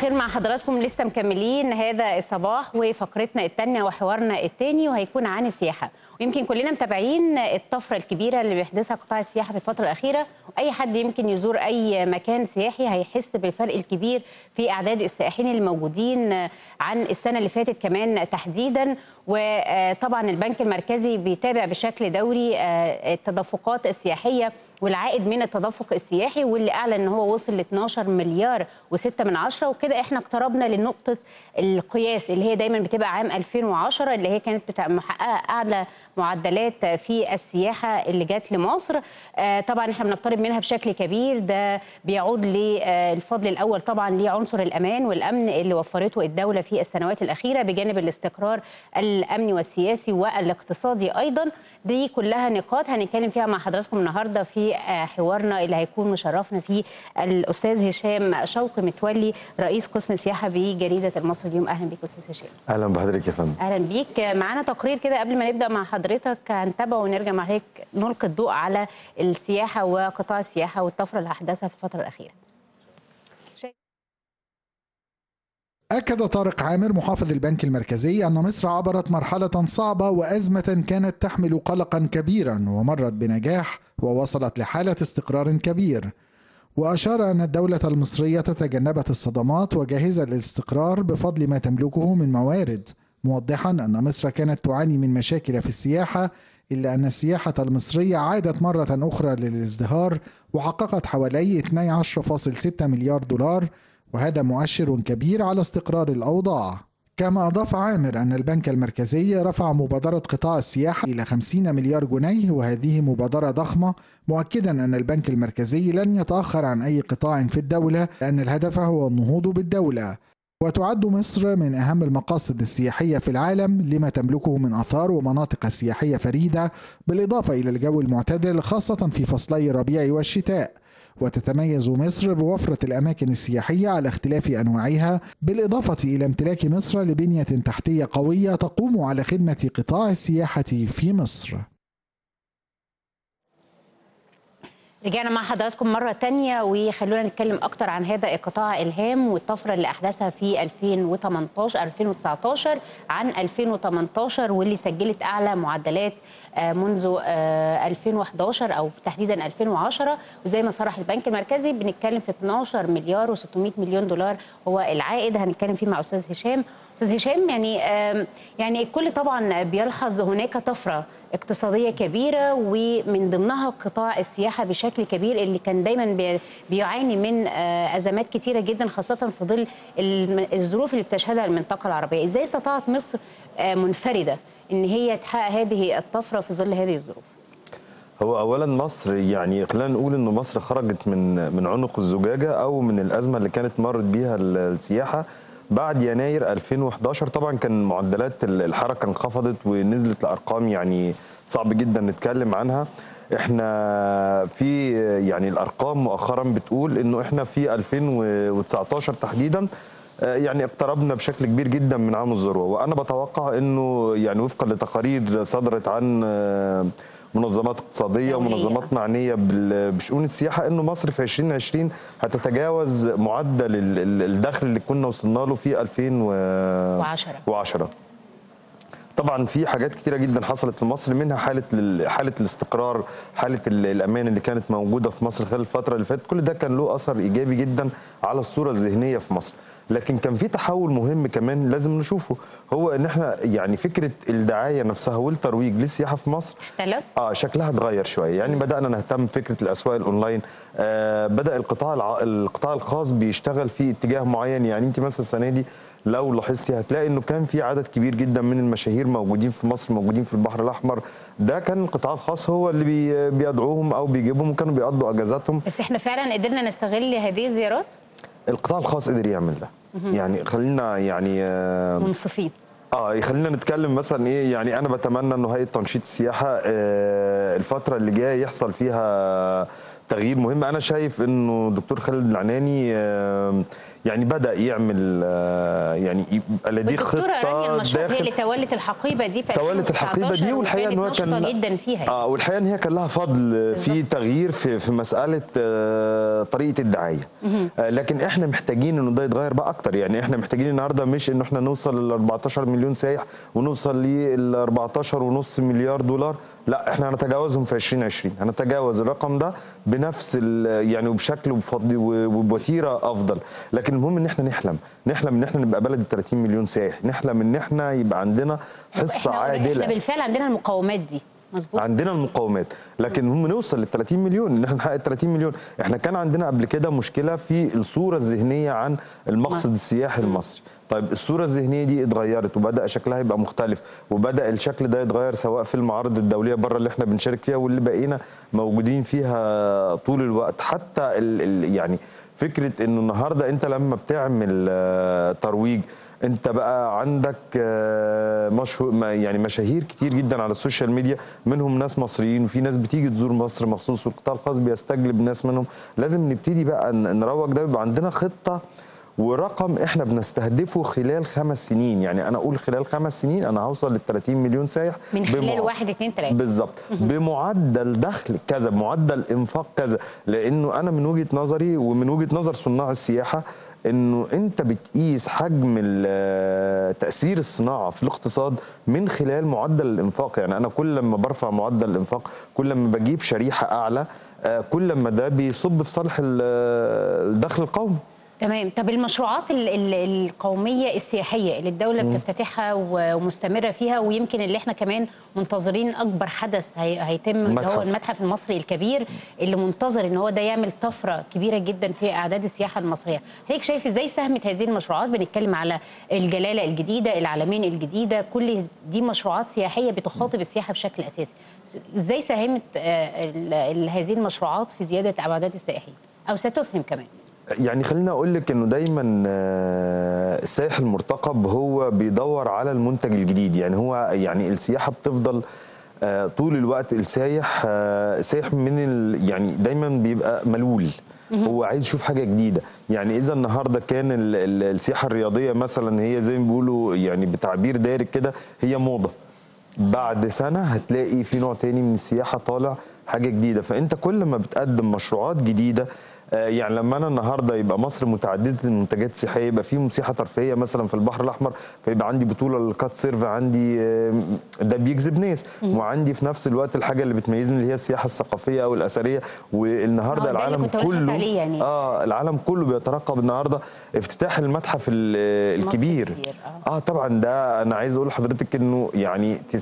الخير مع حضراتكم لسه مكملين هذا الصباح وفقرتنا الثانيه وحوارنا الثاني وهيكون عن السياحه ويمكن كلنا متابعين الطفره الكبيره اللي بيحدثها قطاع السياحه في الفتره الاخيره واي حد يمكن يزور اي مكان سياحي هيحس بالفرق الكبير في اعداد السائحين اللي موجودين عن السنه اللي فاتت كمان تحديدا وطبعا البنك المركزي بيتابع بشكل دوري التدفقات السياحيه والعائد من التدفق السياحي واللي اعلن ان هو وصل ل 12 مليار و6 من عشرة وكده احنا اقتربنا لنقطه القياس اللي هي دايما بتبقى عام 2010 اللي هي كانت محققه اعلى معدلات في السياحه اللي جت لمصر طبعا احنا بنقترب منها بشكل كبير ده بيعود للفضل الاول طبعا لعنصر الامان والامن اللي وفرته الدوله في السنوات الاخيره بجانب الاستقرار الامني والسياسي والاقتصادي ايضا دي كلها نقاط هنتكلم فيها مع حضراتكم النهارده في حوارنا اللي هيكون مشرفنا فيه الاستاذ هشام شوقي متولي رئيس قسم السياحه بجريده المصري اليوم اهلا بيك استاذ هشام اهلا بحضرتك يا فندم اهلا بيك معانا تقرير كده قبل ما نبدا مع حضرتك هنتابعه ونرجع مع حضرتك نلقي الضوء على السياحه وقطاع السياحه والطفره اللي احدثها في الفتره الاخيره أكد طارق عامر محافظ البنك المركزي أن مصر عبرت مرحلة صعبة وأزمة كانت تحمل قلقا كبيرا ومرت بنجاح ووصلت لحالة استقرار كبير وأشار أن الدولة المصرية تجنبت الصدمات وجاهزة للاستقرار بفضل ما تملكه من موارد موضحا أن مصر كانت تعاني من مشاكل في السياحة إلا أن السياحة المصرية عادت مرة أخرى للازدهار وحققت حوالي 12.6 مليار دولار وهذا مؤشر كبير على استقرار الأوضاع كما أضاف عامر أن البنك المركزي رفع مبادرة قطاع السياحة إلى 50 مليار جنيه وهذه مبادرة ضخمة مؤكدا أن البنك المركزي لن يتأخر عن أي قطاع في الدولة لأن الهدف هو النهوض بالدولة وتعد مصر من أهم المقاصد السياحية في العالم لما تملكه من آثار ومناطق سياحية فريدة بالإضافة إلى الجو المعتدل خاصة في فصلي الربيع والشتاء وتتميز مصر بوفرة الأماكن السياحية على اختلاف أنواعها بالإضافة إلى امتلاك مصر لبنية تحتية قوية تقوم على خدمة قطاع السياحة في مصر رجعنا مع حضراتكم مرة تانية وخلونا نتكلم أكتر عن هذا القطاع الهام والطفرة اللي أحدثها في 2018 2019 عن 2018 واللي سجلت أعلى معدلات منذ 2011 أو تحديدا 2010 وزي ما صرح البنك المركزي بنتكلم في 12 مليار و600 مليون دولار هو العائد هنتكلم فيه مع أستاذ هشام استاذ هشام يعني يعني الكل طبعا بيلحظ هناك طفره اقتصاديه كبيره ومن ضمنها قطاع السياحه بشكل كبير اللي كان دايما بيعاني من ازمات كثيره جدا خاصه في ظل الظروف اللي بتشهدها المنطقه العربيه ازاي استطاعت مصر منفرده ان هي تحقق هذه الطفره في ظل هذه الظروف هو اولا مصر يعني خلينا نقول ان مصر خرجت من من عنق الزجاجه او من الازمه اللي كانت مرت بيها السياحه بعد يناير 2011 طبعا كان معدلات الحركه انخفضت ونزلت لارقام يعني صعب جدا نتكلم عنها احنا في يعني الارقام مؤخرا بتقول انه احنا في 2019 تحديدا يعني اقتربنا بشكل كبير جدا من عام الذروه وانا بتوقع انه يعني وفقا لتقارير صدرت عن منظمات اقتصاديه ومنظمات معنيه بشؤون السياحه انه مصر في 2020 هتتجاوز معدل الدخل اللي كنا وصلنا له في 2010 10. طبعا في حاجات كتيره جدا حصلت في مصر منها حاله حاله الاستقرار حاله الامان اللي كانت موجوده في مصر خلال الفتره اللي فاتت كل ده كان له اثر ايجابي جدا على الصوره الذهنيه في مصر لكن كان في تحول مهم كمان لازم نشوفه هو ان احنا يعني فكره الدعايه نفسها والترويج للسياحه في مصر اختلف اه شكلها اتغير شويه يعني بدانا نهتم بفكره الاسواق الاونلاين آه بدا القطاع الع... القطاع الخاص بيشتغل في اتجاه معين يعني انت مثلا السنه دي لو لاحظتي هتلاقي انه كان في عدد كبير جدا من المشاهير موجودين في مصر موجودين في البحر الاحمر ده كان القطاع الخاص هو اللي بي بيدعوهم او بيجيبهم وكانوا بيقضوا اجازاتهم بس احنا فعلا قدرنا نستغل هذه الزيارات القطاع الخاص قدر يعمل ده يعني خلينا يعني آه منصفين اه خلينا نتكلم مثلا ايه يعني انا بتمنى انه هيئه تنشيط السياحه آه الفتره اللي جايه يحصل فيها تغيير مهم انا شايف انه الدكتور خالد العناني آه، يعني بدا يعمل آه، يعني يبقى لديه الدكتوره رانيا خطه المشروط هي اللي تولت الحقيبه دي في تولت الحقيبه دي 2019 والحقيقه ان هو وكانت كان نشطة جدا فيها اه والحقيقه ان هي كان لها فضل في تغيير في في مساله آه، طريقه الدعايه آه، لكن احنا محتاجين انه ده يتغير بقى اكتر يعني احنا محتاجين النهارده مش انه احنا نوصل ل 14 مليون سايح ونوصل لل 14 ونص مليار دولار لا احنا هنتجاوزهم في 2020 هنتجاوز الرقم ده بنفس ال- يعني وبشكل وبفضل وبوتيره افضل لكن المهم ان احنا نحلم نحلم ان احنا نبقى بلد 30 مليون سائح نحلم ان احنا يبقى عندنا حصه احنا عادله احنا بالفعل عندنا المقومات دي مظبوط عندنا المقاومات لكن هم نوصل لل 30 مليون ان احنا نحقق 30 مليون احنا كان عندنا قبل كده مشكله في الصوره الذهنيه عن المقصد السياحي المصري طيب الصوره الذهنيه دي اتغيرت وبدا شكلها يبقى مختلف وبدا الشكل ده يتغير سواء في المعارض الدوليه بره اللي احنا بنشارك فيها واللي بقينا موجودين فيها طول الوقت حتى ال ال يعني فكره انه النهارده انت لما بتعمل آه، ترويج انت بقى عندك آه، مشهور ما- يعني مشاهير كتير جدا على السوشيال ميديا منهم ناس مصريين وفي ناس بتيجي تزور مصر مخصوص والقطاع الخاص بيستجلب ناس منهم لازم نبتدي بقى ن- نروج ده يبقى عندنا خطه ورقم احنا بنستهدفه خلال خمس سنين يعني انا اقول خلال خمس سنين انا هوصل لل 30 مليون سايح من خلال بمع- واحد اتنين تلاته بالظبط بمعدل دخل كذا بمعدل انفاق كذا لانه انا من وجهه نظري ومن وجهه نظر صناع السياحه انه انت بتقيس حجم ال- تاثير الصناعه في الاقتصاد من خلال معدل الانفاق يعني انا كل ما برفع معدل الانفاق كل ما بجيب شريحه اعلى آه، كل ما ده بيصب في صالح ال- الدخل القومي تمام طب المشروعات ال- ال- القوميه السياحيه اللي الدوله بتفتتحها و- ومستمره فيها ويمكن اللي احنا كمان منتظرين اكبر حدث هي- هيتم اللي هو المتحف. المتحف المصري الكبير اللي منتظر ان هو ده يعمل طفره كبيره جدا في اعداد السياحه المصريه هيك شايف ازاي ساهمت هذه المشروعات بنتكلم على الجلاله الجديده العلمين الجديده كل دي مشروعات سياحيه بتخاطب السياحه بشكل اساسي ازاي ساهمت آه، ال- ال- هذه المشروعات في زياده اعداد السائحين او ستسهم كمان يعني خليني اقول لك انه دايما آه، السائح المرتقب هو بيدور على المنتج الجديد يعني هو يعني السياحه بتفضل آه، طول الوقت السايح آه، سايح من ال يعني دايما بيبقى ملول هو عايز يشوف حاجه جديده يعني اذا النهارده كان ال- ال- السياحه الرياضيه مثلا هي زي ما بيقولوا يعني بتعبير دارج كده هي موضه بعد سنه هتلاقي في نوع تاني من السياحه طالع حاجه جديده فانت كل ما بتقدم مشروعات جديده آه، يعني لما انا النهارده يبقى مصر متعدده المنتجات السياحيه يبقى في سياحه ترفيهيه مثلا في البحر الاحمر فيبقى عندي بطوله للكات سيرف عندي آه، ده بيجذب ناس وعندي في نفس الوقت الحاجه اللي بتميزني اللي هي السياحه الثقافيه او الاثريه والنهارده آه، ده اللي العالم كنت بقولك كله عليه يعني. اه العالم كله بيترقب النهارده افتتاح المتحف ال- الكبير الكبير، آه. اه طبعا ده انا عايز اقول لحضرتك انه يعني 90%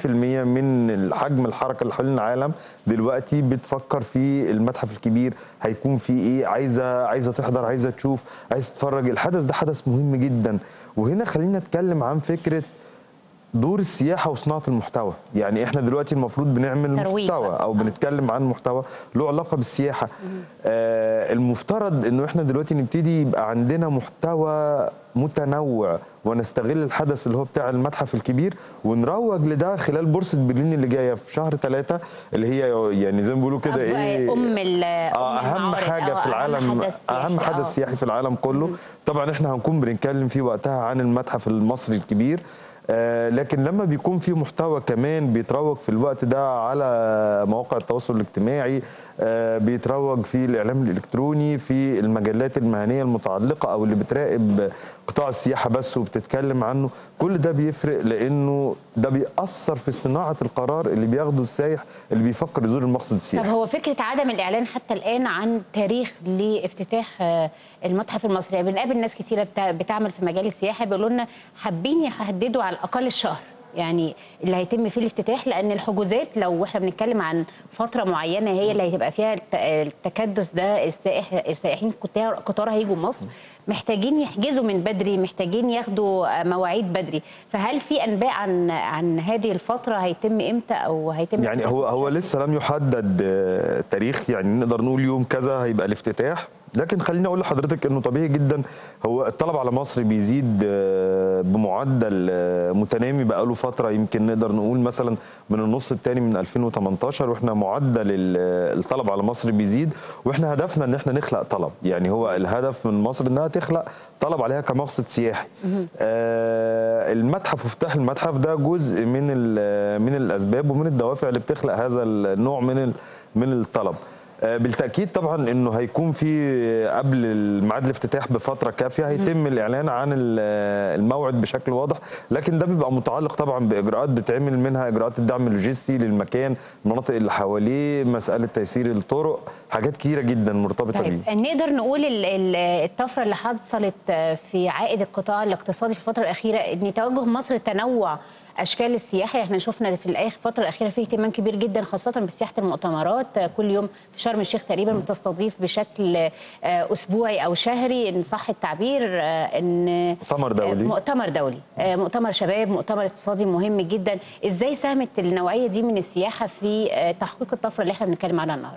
من الحجم الحركه اللي حوالين العالم دلوقتي بتفكر في المتحف الكبير هيكون فيه ايه عايزه عايزه تحضر عايزه تشوف عايزه تتفرج الحدث ده حدث مهم جدا وهنا خلينا نتكلم عن فكره دور السياحه وصناعه المحتوى يعني احنا دلوقتي المفروض بنعمل ترويج محتوى بقى. او آه. بنتكلم عن محتوى له علاقه بالسياحه آه المفترض انه احنا دلوقتي نبتدي يبقى عندنا محتوى متنوع ونستغل الحدث اللي هو بتاع المتحف الكبير ونروج لده خلال بورصه برلين اللي جايه في شهر ثلاثة اللي هي يعني زي ما بيقولوا كده أب- ايه ام ال- آه أم اهم المعارض، حاجه آه، في العالم حدث سياحي، اهم آه. حدث سياحي في العالم كله طبعا احنا هنكون بنتكلم فيه وقتها عن المتحف المصري الكبير آه لكن لما بيكون في محتوى كمان بيتروج في الوقت ده على مواقع التواصل الاجتماعي آه بيتروج في الاعلام الالكتروني في المجلات المهنيه المتعلقه او اللي بتراقب قطاع السياحه بس وبتتكلم عنه كل ده بيفرق لانه ده بيأثر في صناعه القرار اللي بياخده السايح اللي بيفكر يزور المقصد طب السياحي هو فكره عدم الاعلان حتى الان عن تاريخ لافتتاح آه، المتحف المصري يعني بنقابل ناس كتيره بتع- بتعمل في مجال السياحه بيقولوا لنا حابين يحددوا على الاقل الشهر يعني اللي هيتم فيه الافتتاح لان الحجوزات لو احنا بنتكلم عن فتره معينه هي اللي هتبقى فيها الت- التكدس ده السائح السائحين كتار كتار هيجوا مصر محتاجين يحجزوا من بدري محتاجين ياخدوا آه، مواعيد بدري فهل في انباء عن عن هذه الفتره هيتم امتى او هيتم يعني هو هو لسه لم يحدد آه، تاريخ يعني نقدر نقول يوم كذا هيبقى الافتتاح لكن خليني اقول لحضرتك انه طبيعي جدا هو الطلب على مصر بيزيد آه، بمعدل آه، متنامي بقاله فتره يمكن نقدر نقول مثلا من النص الثاني من 2018 واحنا معدل ال- الطلب على مصر بيزيد واحنا هدفنا ان احنا نخلق طلب يعني هو الهدف من مصر انها تخلق طلب عليها كمقصد سياحي آه، المتحف وفتح المتحف ده جزء من ال- من الاسباب ومن الدوافع اللي بتخلق هذا النوع من ال- من الطلب آه، بالتاكيد طبعا انه هيكون في قبل الميعاد الافتتاح بفتره كافيه هيتم الاعلان عن ال- الموعد بشكل واضح لكن ده بيبقى متعلق طبعا باجراءات بتعمل منها اجراءات الدعم اللوجستي للمكان المناطق اللي حواليه مساله تيسير الطرق حاجات كتيره جدا مرتبطه بيه طيب نقدر نقول ال- ال- الطفره اللي حصلت في عائد القطاع الاقتصادي في الفتره الاخيره ان توجه مصر تنوع اشكال السياحه احنا شفنا في الآخر- الفتره الاخيره في اهتمام كبير جدا خاصه بسياحه المؤتمرات كل يوم في شرم الشيخ تقريبا بتستضيف بشكل آه، اسبوعي او شهري ان صح التعبير آه، ان مؤتمر دولي. مؤتمر دولي آه، مؤتمر شباب مؤتمر اقتصادي مهم جدا ازاي ساهمت النوعيه دي من السياحه في آه، تحقيق الطفره اللي احنا بنتكلم عنها النهارده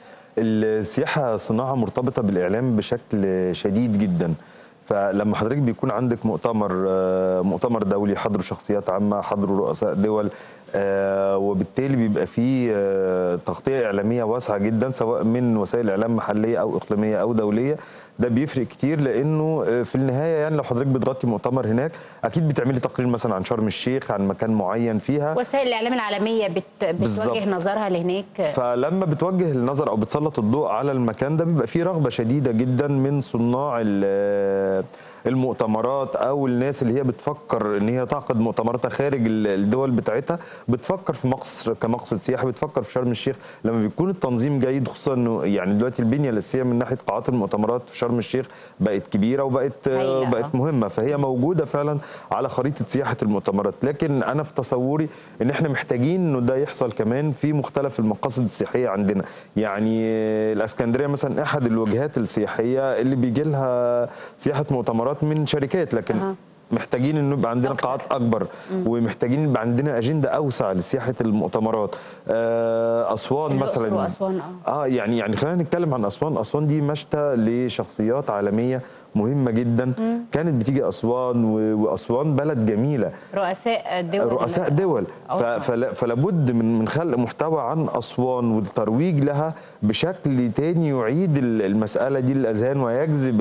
السياحة صناعة مرتبطة بالإعلام بشكل شديد جدا فلما حضرتك بيكون عندك مؤتمر آه، مؤتمر دولي حضروا شخصيات عامة حضروا رؤساء دول آه، وبالتالي بيبقى فيه آه، تغطية إعلامية واسعة جدا سواء من وسائل إعلام محلية أو إقليمية أو دولية ده بيفرق كتير لأنه آه، في النهاية يعني لو حضرتك بتغطي مؤتمر هناك أكيد بتعملي تقرير مثلا عن شرم الشيخ عن مكان معين فيها وسائل الاعلام العالميه بت... بالظبط. بتوجه نظرها لهناك فلما بتوجه النظر او بتسلط الضوء على المكان ده بيبقى فيه رغبه شديده جدا من صناع ال- المؤتمرات او الناس اللي هي بتفكر ان هي تعقد مؤتمراتها خارج ال- الدول بتاعتها بتفكر في مصر كمقصد سياحي بتفكر في شرم الشيخ لما بيكون التنظيم جيد خصوصا انه يعني دلوقتي البنيه الاساسيه من ناحيه قاعات المؤتمرات في شرم الشيخ بقت كبيره وبقت حقيقة. بقت مهمه فهي موجوده فعلا على خريطه سياحه المؤتمرات لكن انا في تصوري ان احنا محتاجين انه ده يحصل كمان في مختلف المقاصد السياحيه عندنا يعني الاسكندريه مثلا احد الوجهات السياحيه اللي بيجي لها سياحه مؤتمرات من شركات لكن أها. محتاجين انه يبقى عندنا أكتر. قاعات اكبر ومحتاجين يبقى عندنا اجنده اوسع لسياحه المؤتمرات آه، اسوان الأقصر مثلا وأسوان، آه. اه يعني يعني خلينا نتكلم عن اسوان اسوان دي مشتى لشخصيات عالميه مهمه جدا كانت بتيجي اسوان و- واسوان بلد جميله رؤساء دول رؤساء دول ف- أوه. فلا- فلا بد من من خلق محتوى عن اسوان والترويج لها بشكل تاني يعيد ال- المساله دي للاذهان ويجذب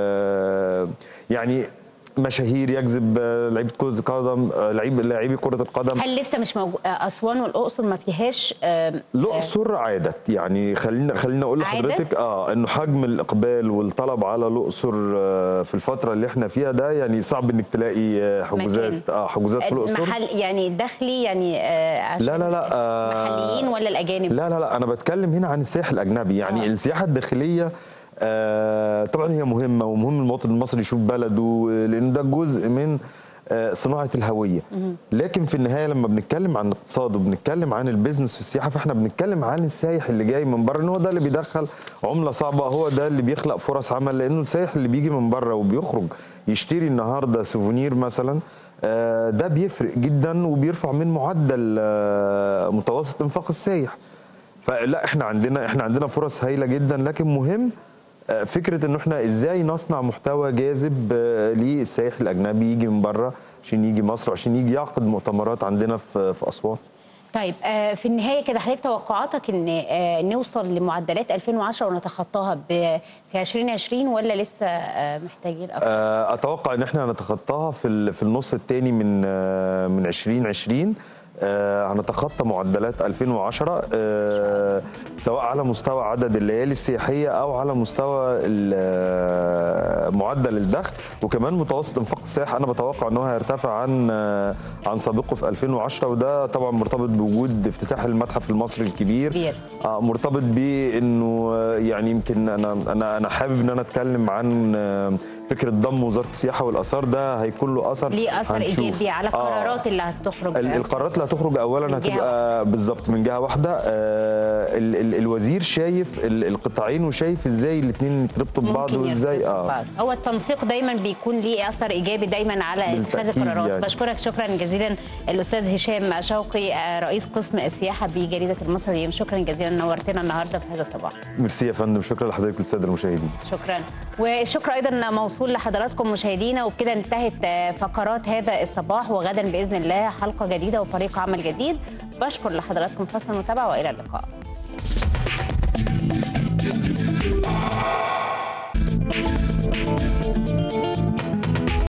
ال- يعني مشاهير يجذب لعيبه كره القدم لعيب لاعبي كره القدم هل لسه مش موجود اسوان والاقصر ما فيهاش آم، الاقصر عادت يعني خلينا خلينا اقول عادت؟ لحضرتك اه انه حجم الاقبال والطلب على الاقصر آه، في الفتره اللي احنا فيها ده يعني صعب انك تلاقي آه، حجوزات مكان. اه حجوزات في الاقصر محل يعني داخلي يعني آه، عشان لا لا لا آه، محليين ولا الاجانب لا لا لا انا بتكلم هنا عن السياح الاجنبي يعني آه. آه. السياحه الداخليه آه طبعا هي مهمه ومهم المواطن المصري يشوف بلده لان ده جزء من آه، صناعه الهويه لكن في النهايه لما بنتكلم عن الاقتصاد وبنتكلم عن البيزنس في السياحه فاحنا بنتكلم عن السايح اللي جاي من بره ان هو ده اللي بيدخل عمله صعبه هو ده اللي بيخلق فرص عمل لانه السايح اللي بيجي من بره وبيخرج يشتري النهارده سوفونير مثلا آه، ده بيفرق جدا وبيرفع من معدل آه، متوسط انفاق السايح فلا احنا عندنا احنا عندنا فرص هايله جدا لكن مهم آه، فكره انه احنا ازاي نصنع محتوى جاذب آه، للسائح الاجنبي يجي من بره عشان يجي مصر عشان يجي يعقد مؤتمرات عندنا في في اسوان طيب آه، في النهايه كده حضرتك توقعاتك ان آه، نوصل لمعدلات 2010 ونتخطاها ب- في 2020 ولا لسه آه، محتاجين اكتر؟ آه، اتوقع ان احنا هنتخطاها في ال- في النص الثاني من آه، من 2020 آه، هنتخطى معدلات 2010 آه، سواء على مستوى عدد الليالي السياحيه او على مستوى ال- آه، معدل الدخل وكمان متوسط انفاق السياحه انا بتوقع ان هو هيرتفع عن آه، عن سابقه في 2010 وده طبعا مرتبط بوجود افتتاح المتحف المصري الكبير كبير. آه مرتبط بانه آه، يعني يمكن انا انا انا حابب ان انا اتكلم عن آه، فكره ضم وزاره السياحه والاثار ده هيكون له اثر ليه اثر هنشوف. ايجابي على آه. القرارات اللي هتخرج ال- القرارات اللي هتخرج اولا من جهة هتبقى بالظبط من جهه واحده آه ال ال الوزير شايف ال- القطاعين وشايف ازاي الاثنين يتربطوا ببعض ممكن وازاي يرتبطوا اه ببعض. هو التنسيق دايما بيكون ليه اثر ايجابي دايما على اتخاذ بالتأكيد القرارات يعني. بشكرك شكرا جزيلا الاستاذ هشام شوقي آه، رئيس قسم السياحه بجريده المصريين شكرا جزيلا نورتنا النهارده في هذا الصباح ميرسي يا فندم شكرا لحضرتك والساده المشاهدين شكرا والشكر ايضا موصول لحضراتكم مشاهدينا وبكده انتهت آه، فقرات هذا الصباح وغدا باذن الله حلقه جديده وفريق عمل جديد بشكر لحضراتكم حسن المتابعه والى اللقاء